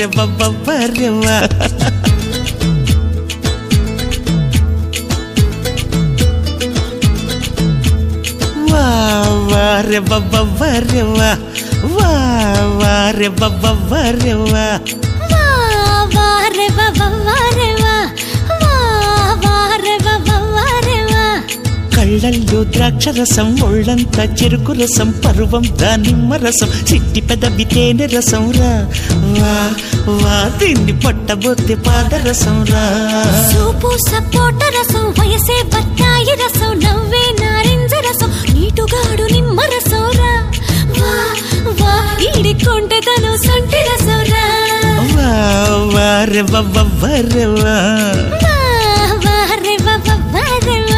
వారే వారే వా వా వారే వారే వా వా వారే వారే వా వా వా రే వా వా వా రే వా వా వా రే వా వా వా రే వా కళ్ళల్లో ద్రాక్ష రసం ఒళ్ళంతా చెరుకు రసం పరువం దానిమ్మ రసం చిట్టి పెదవి తేనె రసం రా వా వా దీన్ని పట్టబోతే పాదరసం రా సూపు సపోట రసం వయసే బత్తాయి రసం నవ్వే నారింజ రసం నీటుగాడు నిమ్మ రసం రా వా వా ఈడికొంటే తను సొంటి రసం రా వా వారే వారే వా వా వా రే వా వా వా రే వా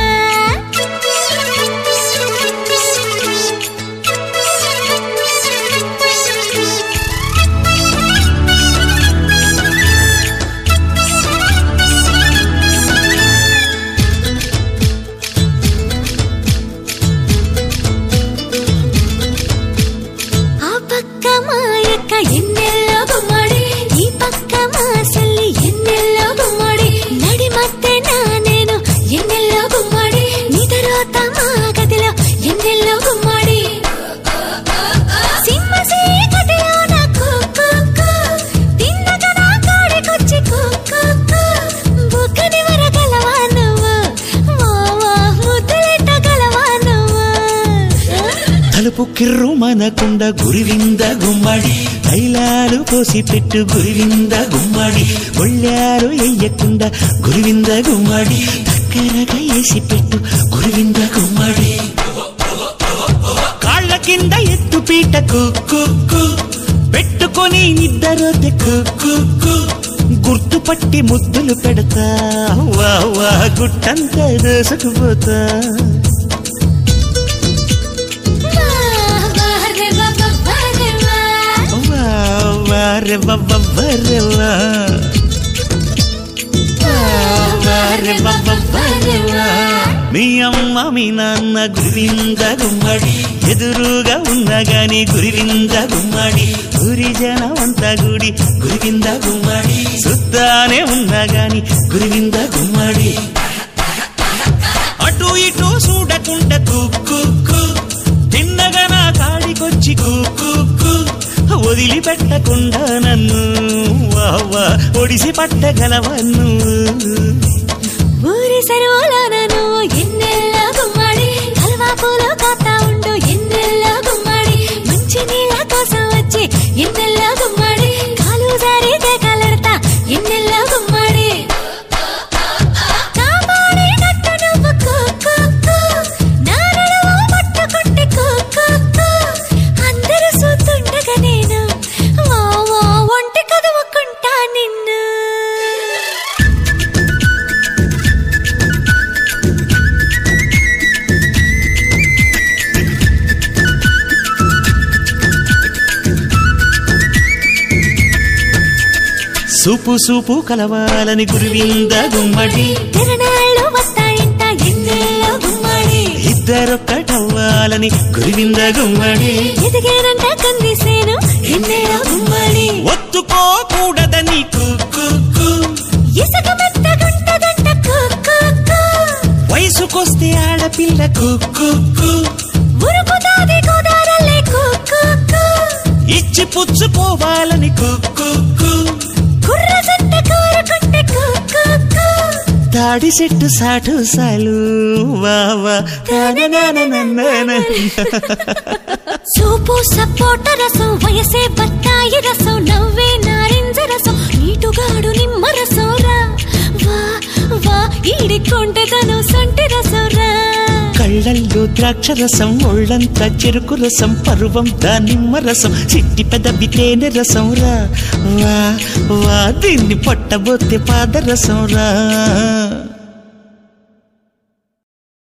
ఆ పక్క మా యొక్క ఎన్నెల్లో గుమ్మడి ఈ పక్క మా సల్లి ఎన్నెల్లో గుమ్మడి నడి మధ్య నా నేను ఎన్నెల్లో గుమ్మడి నిదరోత మా గదిలో ఎన్నెల్లో గుమ్మడి సింహ చీకటిలో నా కుక్కు తిన్నగా నా కాడికొచ్చి కుక్కు బుక్కని వరగలవా నువ్వు మావా ముద్దులెట్టగలవా నువ్వు తలుపు కిర్రు మనకుండ గురివింద గుమ్మడి తైలాలు పోసి పెట్టు గురివింద గుమ్మడి ఒళ్ళారు ఎయ్యకుండా గురివింద గుమ్మడి దగ్గరగా వేసి పెట్టు గురివింద గుమ్మడి కాళ్ళ కింద ఎత్తు పీట కుక్కు పెట్టుకొని నిద్దరోతే కుక్కు గుర్తుపట్టి ముద్దులు పెడతా వా వా గుట్టంతా దోసుకుపోతా వా వా రే వా వా వా రే వా వా వారే వారే వా వారే వారే వా మీ అమ్మ మీ నాన్న గురివింద గుమ్మడి ఎదురుగా ఉన్నా గాని గురివింద గుమ్మడి గురి జనం అంతా గుడి గురివింద గుమ్మడి సుద్దానే ఉన్నా గాని గురివింద గుమ్మడి అటు ఇటు చూడకుండా కుక్కు తిన్నగా నా కాడికొచ్చి కుక్కు వదిలిపెట్టకుండా నన్ను వావా ఒడిసి పట్టగలవన్ను ఊరి సరువులోనను ఎన్నెల్లో గుమ్మడి కల్వాపులో కాతా ఉండు ఎన్నెల్లో గుమ్మడి మంచి నీళ్ళ కోసం వచ్చి ఎన్నెల్లో గుమ్మడి కాలు జారితే కలడతా ఎన్నెల్లో గుమ్మడి కాపాడినట్టు నువ్వు కుక్కు నా నడుము పట్టుకుంటే కుక్కు అందరూ చూస్తుండగా నేను వా వా ఒంటి కదువుకుంటా నిన్ను సూపు సూపు కలవాలని గురువింద గుమ్మడి తిరణాళ్ళు వస్తాయంట ఎన్నెల్లో గుమ్మడి ఇద్దరొక్కటవ్వాలని గురువింద గుమ్మడి ఎదిగేనంట కందిసేను ఎన్నెల్లో గుమ్మడి ఒత్తుకోకూడదని కుక్కు ఇసుక మెత్తగుంటదంట కుక్కు వయసుకొస్తే ఆడపిల్ల కుక్కు ఉరుకుతాది కుదారలే కుక్కు ఇచ్చి పుచ్చుకోవాలని కుక్కు కుర్ర జంట కోరుకుంటే కుక్కు తాడి చెట్టు సాటు సాలు వావా సూపు సపోట రసం వయసే బత్తాయి రసం నవ్వే నారింజ రసం నీటుగాడు నిమ్మ రసం రా వా వా ఈడికొంటే తను సొంటి రసం రా కళ్ళల్లో ద్రాక్ష రసం ఒళ్ళంతా చెరుకు రసం పరువం దానిమ్మ రసం చిట్టి పెదవి తేనె రసం రా వా వా దీన్ని పట్టబోతే పాదరసం రా